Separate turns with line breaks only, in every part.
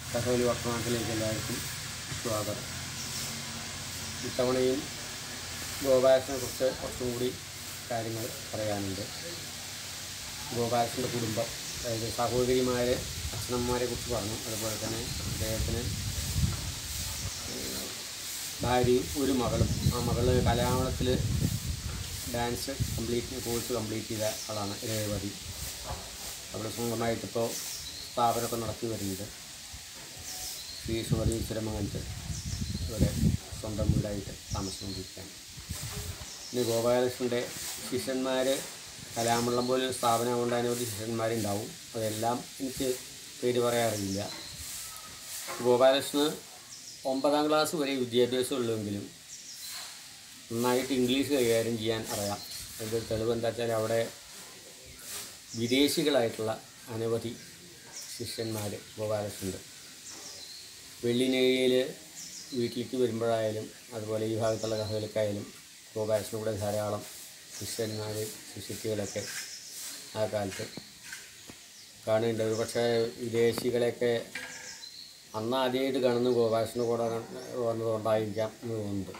കഥകളി വർത്തമാനത്തിലേക്ക് എല്ലാവർക്കും സ്വാഗതം ഇത്തവണയും ഗോപാലനെ കുറിച്ച് കുറച്ചും കൂടി കാര്യങ്ങൾ പറയാനുണ്ട് ഗോപാലൻ്റെ കുടുംബം അതായത് സഹോദരിമാർ അച്ഛനമ്മമാരെ കുറിച്ച് പറഞ്ഞു അതുപോലെ തന്നെ അദ്ദേഹത്തിന് ഏഹ്, ഭാര്യയും ഒരു മകളും ആ മകള് കലാമണത്തിൽ ഡാൻസ് കംപ്ലീറ്റ് കോഴ്സ് കംപ്ലീറ്റ് ചെയ്ത ആളാണ് രേവതി അവിടെ സ്വന്തമായിട്ടിപ്പോൾ സ്ഥാപനമൊക്കെ നടത്തി വരുന്നുണ്ട് ശ്രീശ്വരി ഈശ്വരമംഗലത്ത് ഇവിടെ സ്വന്തം വീടായിട്ട് താമസിച്ചുകൊണ്ടിരിക്കുകയാണ് പിന്നെ ഗോപാലകൃഷ്ണൻ്റെ ശിഷ്യന്മാർ കലാമണ്ഡലം പോലെ ഒരു സ്ഥാപനം കൊണ്ട് അനവധി ശിഷ്യന്മാരുണ്ടാവും അതെല്ലാം എനിക്ക് പേര് പറയാറില്ല ഗോപാലകൃഷ്ണന് ഒമ്പതാം ക്ലാസ് വരെ വിദ്യാഭ്യാസം ഉള്ളെങ്കിലും നന്നായിട്ട് ഇംഗ്ലീഷ് കൈകാര്യം ചെയ്യാൻ അറിയാം അതിൻ്റെ തെളിവ് എന്താ വെച്ചാൽ അവിടെ വിദേശികളായിട്ടുള്ള അനവധി ശിഷ്യന്മാർ ഗോപാലകൃഷ്ണനുണ്ട് വെള്ളിനേഴിയിൽ വീട്ടിലേക്ക് വരുമ്പോഴായാലും അതുപോലെ ഈ ഭാഗത്തുള്ള കഥകൾക്കായാലും ഗോപാലകൃഷ്ണൻ കൂടെ ധാരാളം ശിഷ്യന്മാർ ശിഷ്യത്തികളൊക്കെ ആ കാലത്ത് കാണുന്നുണ്ട് ഒരു പക്ഷേ വിദേശികളെയൊക്കെ അന്ന് ആദ്യമായിട്ട് കാണുന്ന ഗോപാലകൃഷ്ണൻ കൂടെ വന്നതുകൊണ്ടായിരിക്കാം എന്ന് തോന്നുന്നുണ്ട്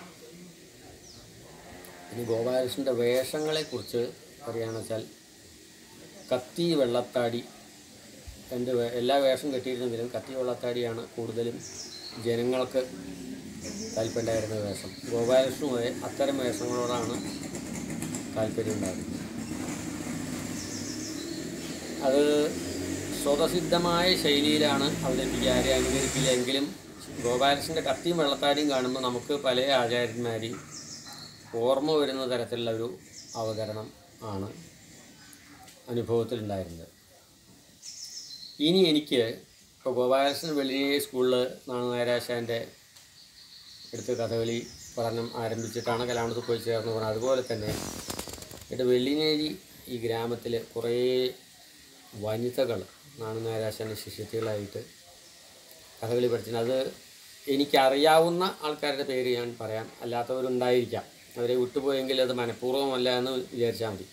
ഇനി ഗോപാലകൃഷ്ണൻ്റെ വേഷങ്ങളെക്കുറിച്ച് പറയുകയാണെന്ന് വെച്ചാൽ കത്തി വെള്ളത്താടി എൻ്റെ വേ- എല്ലാ വേഷം കെട്ടിയിരുന്നെങ്കിലും കത്തി വെള്ളത്താടിയാണ് കൂടുതലും ജനങ്ങൾക്ക് താല്പര്യമുണ്ടായിരുന്ന വേഷം ഗോപാലകൃഷ്ണനും അതെ അത്തരം വേഷങ്ങളോടാണ് താല്പര്യം ഉണ്ടായിരുന്നത് അത് സ്വതസിദ്ധമായ ശൈലിയിലാണ് അവതരിപ്പിക്കുക ആരെ അനുകരിക്കില്ലെങ്കിലും ഗോപാലകൃഷ്ണൻ്റെ കത്തിയും വെള്ളത്താടിയും കാണുമ്പോൾ നമുക്ക് പല ആചാര്യന്മാരെയും ഓർമ്മ വരുന്ന തരത്തിലുള്ള ഒരു അവതരണം ആണ് അനുഭവത്തിലുണ്ടായിരുന്നത് ഇനി എനിക്ക് ഇപ്പോൾ ഗോപാലകൃഷ്ണൻ വെള്ളിനേരി സ്കൂളിൽ നാണനാരാശാൻ്റെ അടുത്ത് കഥകളി പഠനം ആരംഭിച്ചിട്ടാണ് കലാമണത്ത് പോയി ചേർന്ന് പറഞ്ഞത് അതുപോലെ തന്നെ ഇവിടെ വെള്ളിനേരി ഈ ഗ്രാമത്തിൽ കുറേ വനിതകൾ നാണനാരാശാൻ്റെ ശിഷ്യത്തികളായിട്ട് കഥകളി പഠിച്ചിട്ടുണ്ട് അത് എനിക്കറിയാവുന്ന ആൾക്കാരുടെ പേര് ഞാൻ പറയാം അല്ലാത്തവരുണ്ടായിരിക്കാം അവരെ വിട്ടുപോയെങ്കിൽ അത് മനഃപൂർവ്വമല്ല എന്ന് വിചാരിച്ചാൽ മതി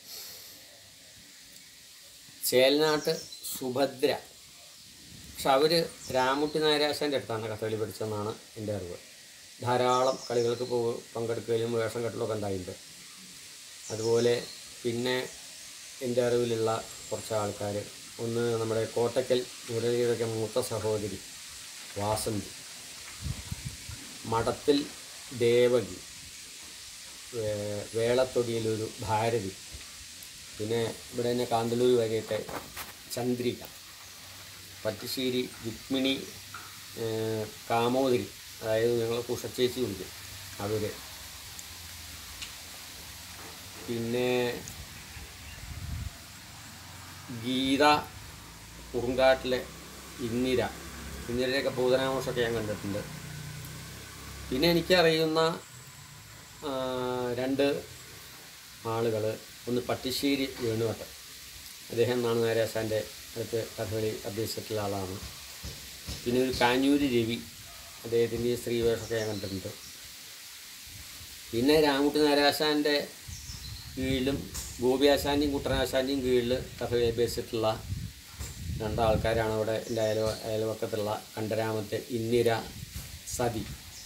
ചേലനാട്ട് സുഭദ്ര പക്ഷെ അവർ രാമുട്ടി നായരാശാൻ്റെ അടുത്താണ് കഥകളി പഠിച്ചതെന്നാണ് എൻ്റെ അറിവ് ധാരാളം കളികൾക്ക് പോ പങ്കെടുക്കലും വേഷം കെട്ടലൊക്കെ ഉണ്ടായിട്ടുണ്ട് അതുപോലെ പിന്നെ എൻ്റെ അറിവിലുള്ള കുറച്ച് ആൾക്കാർ ഒന്ന് നമ്മുടെ കോട്ടക്കൽ മുരളിയുടെയൊക്കെ മൂത്ത സഹോദരി വാസന്തി മഠത്തിൽ ദേവകി വേ- വേളത്തൊടിയിലൊരു ഭാരതി പിന്നെ ഇവിടെ തന്നെ കാന്തല്ലൂർ വരെയൊക്കെ ചന്ദ്രിക പട്ടിശ്ശേരി രുക്മിണി ഏഹ്, കാമോദരി അതായത് ഞങ്ങൾ കുഷച്ചേച്ചി വിളിക്കും അവർ പിന്നെ ഗീത കുറുങ്കാട്ടിലെ ഇന്ദിര ഇന്ദിരയൊക്കെ പൂതനാമോഷമൊക്കെ ഞാൻ കണ്ടിട്ടുണ്ട് പിന്നെ എനിക്കറിയുന്ന ആ, രണ്ട് ആളുകൾ ഒന്ന് പട്ടിശ്ശേരി വേണുവട്ടൻ അദ്ദേഹം നാണുനാരാശാൻ്റെ അടുത്ത് കഥകളി അഭ്യസിച്ചിട്ടുള്ള ആളാണ് പിന്നെ ഒരു കാഞ്ഞൂര് രവി അദ്ദേഹത്തിൻ്റെ സ്ത്രീവേഷമൊക്കെ ഞാൻ കണ്ടിട്ടുണ്ട് പിന്നെ രാമകുട്ടി നാരാശാൻ്റെ കീഴിലും ഗോപിയാശാൻ്റെയും കുട്ടനാശാൻ്റെയും കീഴിൽ കഥകളി അഭ്യസിച്ചിട്ടുള്ള രണ്ടാൾക്കാരാണ് ഇവിടെ എൻ്റെ അയൽവ അയൽവക്കത്തുള്ള കണ്ടരാമത്തെ ഇന്ദിര സതി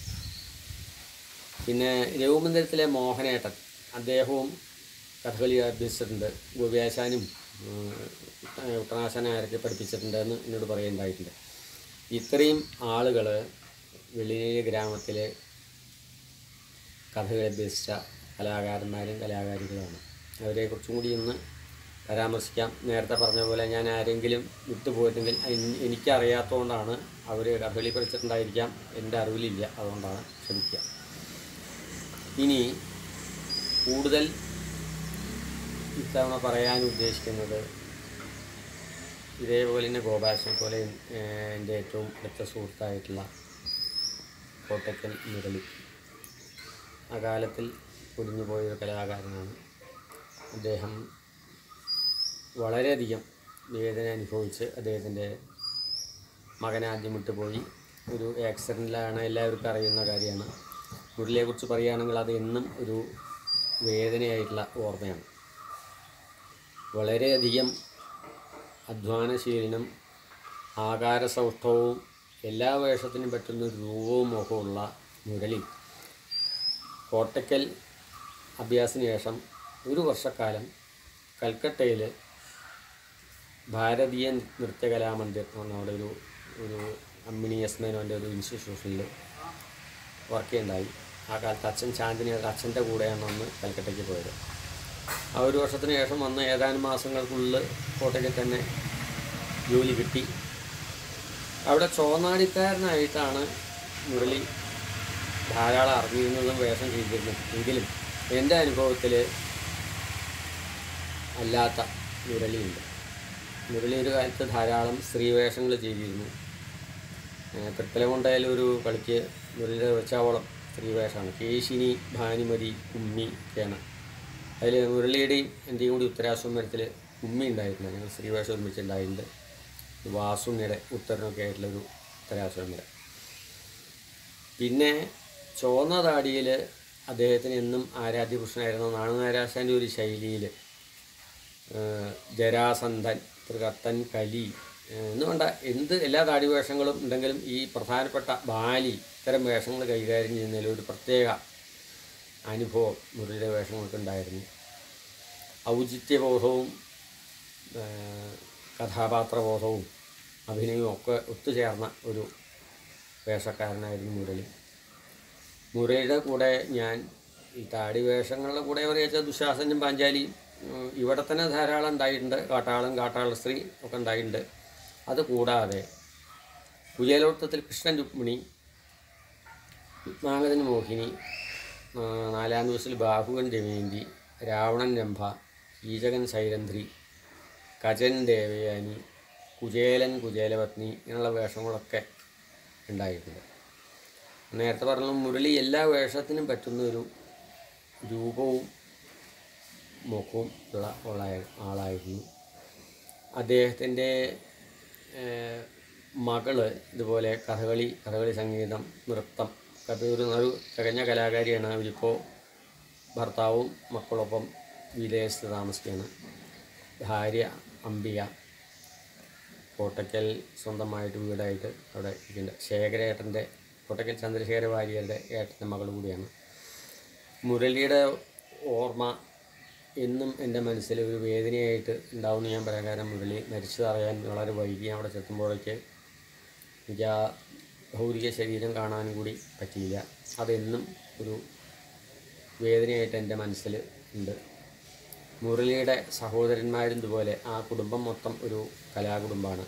പിന്നെ രഘുമന്ദിരത്തിലെ മോഹനേട്ടൻ അദ്ദേഹവും കഥകളി അഭ്യസിച്ചിട്ടുണ്ട് ഗോപിയാശാനും ഉട്ടനാശാനാരൊക്കെ പഠിപ്പിച്ചിട്ടുണ്ട് എന്ന് എന്നോട് പറയുണ്ടായിട്ടുണ്ട് ഇത്രയും ആളുകൾ വെള്ളിനേരി ഗ്രാമത്തിലെ കഥകളി അഭ്യസിച്ച കലാകാരന്മാരും കലാകാരികളുമാണ് അവരെക്കുറിച്ചും കൂടി ഒന്ന് പരാമർശിക്കാം നേരത്തെ പറഞ്ഞ പോലെ ഞാൻ ആരെങ്കിലും വിട്ടുപോയിട്ടെങ്കിൽ എൻ- എനിക്കറിയാത്തതുകൊണ്ടാണ് അവർ കഥകളി പഠിച്ചിട്ടുണ്ടായിരിക്കാം എൻ്റെ അറിവിലില്ല അതുകൊണ്ടാണ് ക്ഷമിക്കുക ഇനി കൂടുതൽ ഇത്തവണ പറയാൻ ഉദ്ദേശിക്കുന്നത് ഇതേപോലെ തന്നെ ഗോപാലനെ പോലെ ഏഹ്, എൻ്റെ ഏറ്റവും അടുത്ത സുഹൃത്തായിട്ടുള്ള കോട്ടക്കൽ മുരളി ആ കാലത്തിൽ പൊലിഞ്ഞു പോയ ഒരു കലാകാരനാണ് അദ്ദേഹം വളരെയധികം വേദന അനുഭവിച്ച് അദ്ദേഹത്തിൻ്റെ മകൻ ആദ്യം വിട്ടുപോയി ഒരു ആക്സിഡൻറ്റിലാണ് എല്ലാവർക്കും അറിയുന്ന കാര്യമാണ് മുരളിയെക്കുറിച്ച് പറയുകയാണെങ്കിൽ അത് എന്നും ഒരു വേദനയായിട്ടുള്ള ഓർമ്മയാണ് വളരെയധികം അധ്വാനശീലനും ആകാരസൗഷ്ഠവവും എല്ലാ വേഷത്തിനും പറ്റുന്ന ഒരു രൂപവും മുഖമുള്ള മുരളി കോട്ടയ്ക്കൽ അഭ്യാസത്തിന് ശേഷം ഒരു വർഷക്കാലം കൽക്കട്ടയിൽ ഭാരതീയ നൃത്യകലാമന്ദിർ എന്ന് പറഞ്ഞ അവിടെ ഒരു ഒരു അമ്മിണി എസ് മേനോൻ്റെ ഒരു ഇൻസ്റ്റിറ്റ്യൂഷനിൽ വർക്ക് ചെയ്യുണ്ടായി ആ കാലത്ത് അച്ഛൻ ചാന്ദിനി അച്ഛൻ്റെ കൂടെയാണ് അന്ന് കൽക്കട്ടയ്ക്ക് പോയത് ആ ഒരു വർഷത്തിന് ശേഷം വന്ന് ഏതാനും മാസങ്ങൾക്കുള്ളിൽ കോട്ടയ്ക്ക് തന്നെ ജോലി കിട്ടി അവിടെ ചോന്നാടിക്കാരനായിട്ടാണ് മുരളി ധാരാളം അറിഞ്ഞിരുന്നതും വേഷം ചെയ്തിരുന്നതും എങ്കിലും എൻ്റെ അനുഭവത്തിൽ അല്ലാത്ത മുരളിയുണ്ട് മുരളി ഒരു കാലത്ത് ധാരാളം സ്ത്രീവേഷങ്ങൾ ചെയ്തിരുന്നു ഏഹ് തൃപ്പലമുണ്ടായാലും ഒരു കളിക്ക് മുരളിയുടെ വെച്ചാവളം സ്ത്രീവേഷമാണ് കേശിനി ഭാനുമതി ഉമ്മി ഒക്കെയാണ് അതിൽ മുരളിയുടെയും എൻ്റെയും കൂടി ഉത്തരാശ്വമരത്തിൽ ഉമ്മി ഉണ്ടായിട്ടുണ്ട് ഞങ്ങൾ സ്ത്രീവേഷം ഒരുമിച്ചുണ്ടായിട്ടുണ്ട് വാസുണ്ണിയുടെ ഉത്തരനൊക്കെ ആയിട്ടുള്ളൊരു ഉത്തരാശ്വമരം പിന്നെ ചുവന്ന താടിയിൽ അദ്ദേഹത്തിന് എന്നും ആരാധ്യകൃഷ്ണനായിരുന്നു നാണുനാരാശാൻ്റെ ഒരു ശൈലിയിൽ ജരാസന്ധൻ തൃകത്തൻ കലി ഏഹ് എന്ന് വേണ്ട എന്ത് എല്ലാ താടി വേഷങ്ങളും ഉണ്ടെങ്കിലും ഈ പ്രധാനപ്പെട്ട ബാലി ഇത്തരം വേഷങ്ങൾ കൈകാര്യം ചെയ്യുന്നതിൽ ഒരു പ്രത്യേക അനുഭവം മുരളിയുടെ വേഷങ്ങൾക്ക് ഉണ്ടായിരുന്നു ഔചിത്യബോധവും ഏഹ് കഥാപാത്രബോധവും അഭിനയവും ഒക്കെ ഒത്തുചേർന്ന ഒരു വേഷക്കാരനായിരുന്നു മുരളി മുരളിയുടെ കൂടെ ഞാൻ ഈ താടി വേഷങ്ങളുടെ കൂടെ പറയുക ദുശാസനും പാഞ്ചാലിയും ഉം, ഇവിടെ തന്നെ ധാരാളം ഉണ്ടായിട്ടുണ്ട് കാട്ടാളൻ കാട്ടാള സ്ത്രീ ഒക്കെ ഉണ്ടായിട്ടുണ്ട് അത് കൂടാതെ കുചേലോട്ടത്തിൽ കൃഷ്ണൻ രുക്മിണി രുക്മാംഗതൻ മോഹിനി ആ, നാലാം ദിവസത്തിൽ ബാഹുവൻ ദമയന്തി രാവണൻ രംഭ കീചകൻ സൈരന്ധ്രി കജൻ ദേവയാനി കുചേലൻ കുചേലപത്നി ഇങ്ങനെയുള്ള വേഷങ്ങളൊക്കെ ഉണ്ടായിട്ടുണ്ട് നേരത്തെ പറഞ്ഞ മുരളി എല്ലാ വേഷത്തിനും പറ്റുന്ന ഒരു രൂപവും മുഖവും ഉള്ള ഉള്ള ആളായിരുന്നു അദ്ദേഹത്തിൻ്റെ ഏഹ്, മകള് ഇതുപോലെ കഥകളി കഥകളി സംഗീതം നൃത്തം ഒക്കെ ഒരു ഒരു തികഞ്ഞ കലാകാരിയാണ് അവരിപ്പോൾ ഭർത്താവും മക്കളൊപ്പം വിദേശത്ത് താമസിക്കുകയാണ് ഭാര്യ അംബിക കോട്ടയ്ക്കൽ സ്വന്തമായിട്ട് വീടായിട്ട് അവിടെ ഇരിക്കുന്നുണ്ട് ശേഖരേട്ടൻ്റെ കോട്ടയ്ക്കൽ ചന്ദ്രശേഖര വാര്യരുടെ ഏട്ടൻ്റെ മകൾ കൂടിയാണ് മുരളിയുടെ ഓർമ്മ എന്നും എൻ്റെ മനസ്സിൽ ഒരു വേദനയായിട്ട് ഉണ്ടാവുമെന്ന് ഞാൻ പറയാൻ കാരണം മുരളി മരിച്ചതറിയാൻ വളരെ വൈകി ഞാൻ അവിടെ ചെത്തുമ്പോഴേക്ക് എനിക്ക് ആ ഭൗതിക ശരീരം കാണാനും കൂടി പറ്റിയില്ല അതെന്നും ഒരു വേദനയായിട്ട് എൻ്റെ മനസ്സിൽ ഉണ്ട് മുരളിയുടെ സഹോദരന്മാരും ഇതുപോലെ ആ കുടുംബം മൊത്തം ഒരു കലാകുടുംബമാണ്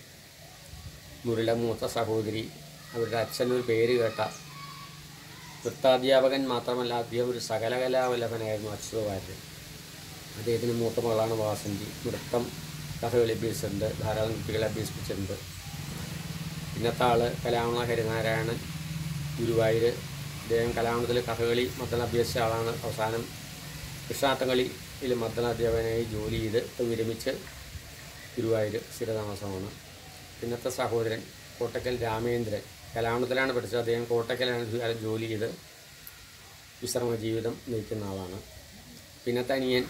മുരളിയുടെ മൂത്ത സഹോദരി അവരുടെ അച്ഛനൊരു പേര് കേട്ട നൃത്താധ്യാപകൻ മാത്രമല്ല അദ്ദേഹം ഒരു സകലകലാവല്ലഭനായിരുന്നു അച്യുതവാര്യൻ അദ്ദേഹത്തിന് മൂത്ത മകളാണ് വാസന്തി നൃത്തം കഥകളി അഭ്യസിച്ചിട്ടുണ്ട് ധാരാളം കുട്ടികളെ അഭ്യസിപ്പിച്ചിട്ടുണ്ട് പിന്നത്തെ ആള് കലാമണ ഹരിനാരായണൻ ഗുരുവായൂർ അദ്ദേഹം കലാമണത്തിൽ കഥകളി മദ്ദളം അഭ്യസിച്ച ആളാണ് അവസാനം കൃഷ്ണാട്ടകളിയിൽ മദ്ദളാധ്യാപകനായി ജോലി ചെയ്ത് ഇപ്പോൾ വിരമിച്ച് ഗുരുവായൂർ സ്ഥിരതാമസമാണ് പിന്നത്തെ സഹോദരൻ കോട്ടക്കൽ രാമേന്ദ്രൻ കലാമണത്തിലാണ് പഠിച്ചത് അദ്ദേഹം കോട്ടക്കലാണ് ഒരു കാലം ജോലി ചെയ്ത് വിശ്രമ ജീവിതം നയിക്കുന്ന ആളാണ് പിന്നത്തെ അനിയൻ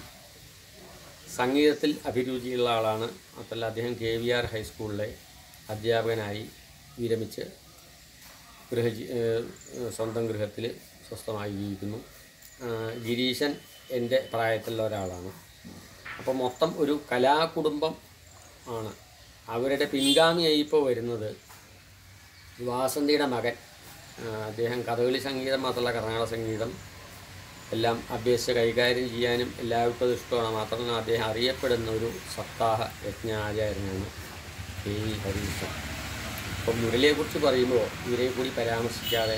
സംഗീതത്തിൽ അഭിരുചിയുള്ള ആളാണ് മാത്രമല്ല അദ്ദേഹം കെ വി ആർ ഹൈസ്കൂളിലെ അധ്യാപകനായി വിരമിച്ച് ഗൃഹ സ്വന്തം ഗൃഹത്തിൽ സ്വസ്ഥമായി ജീവിക്കുന്നു ആ, ഗിരീശൻ എൻ്റെ പ്രായത്തിലുള്ള ഒരാളാണ് അപ്പോൾ മൊത്തം ഒരു കലാകുടുംബം ആണ് അവരുടെ പിൻഗാമിയായി ഇപ്പോൾ വരുന്നത് വാസന്തിയുടെ മകൻ ആ, അദ്ദേഹം കഥകളി സംഗീതം മാത്രമല്ല കർണാടക സംഗീതം എല്ലാം അഭ്യസിച്ച് കൈകാര്യം ചെയ്യാനും എല്ലാവർക്കും അത് ഇഷ്ടമാണ് മാത്രമല്ല അദ്ദേഹം അറിയപ്പെടുന്ന ഒരു സപ്താഹ യജ്ഞാചാര്യനാണ് കെ ഇ ഹരീഷൻ അപ്പം മുരളിയെക്കുറിച്ച് പറയുമ്പോൾ ഇവരെ കൂടി പരാമർശിക്കാതെ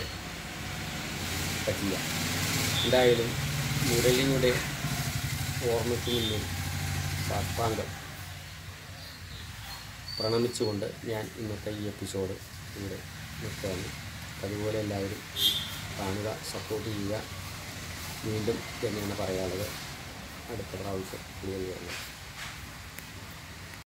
പറ്റില്ല എന്തായാലും മുരളിയുടെ ഓർമ്മയ്ക്ക് മുന്നിൽ സാഷ്ടാംഗം പ്രണമിച്ചുകൊണ്ട് ഞാൻ ഇന്നത്തെ ഈ എപ്പിസോഡ് ഇവിടെ നിർത്തുകയാണ് അതുപോലെ എല്ലാവരും കാണുക സപ്പോർട്ട് ചെയ്യുക വീണ്ടും തന്നെയാണ് പറയാനുള്ളത് അടുത്ത പ്രാവശ്യം കൂടുതൽ വരുന്നത്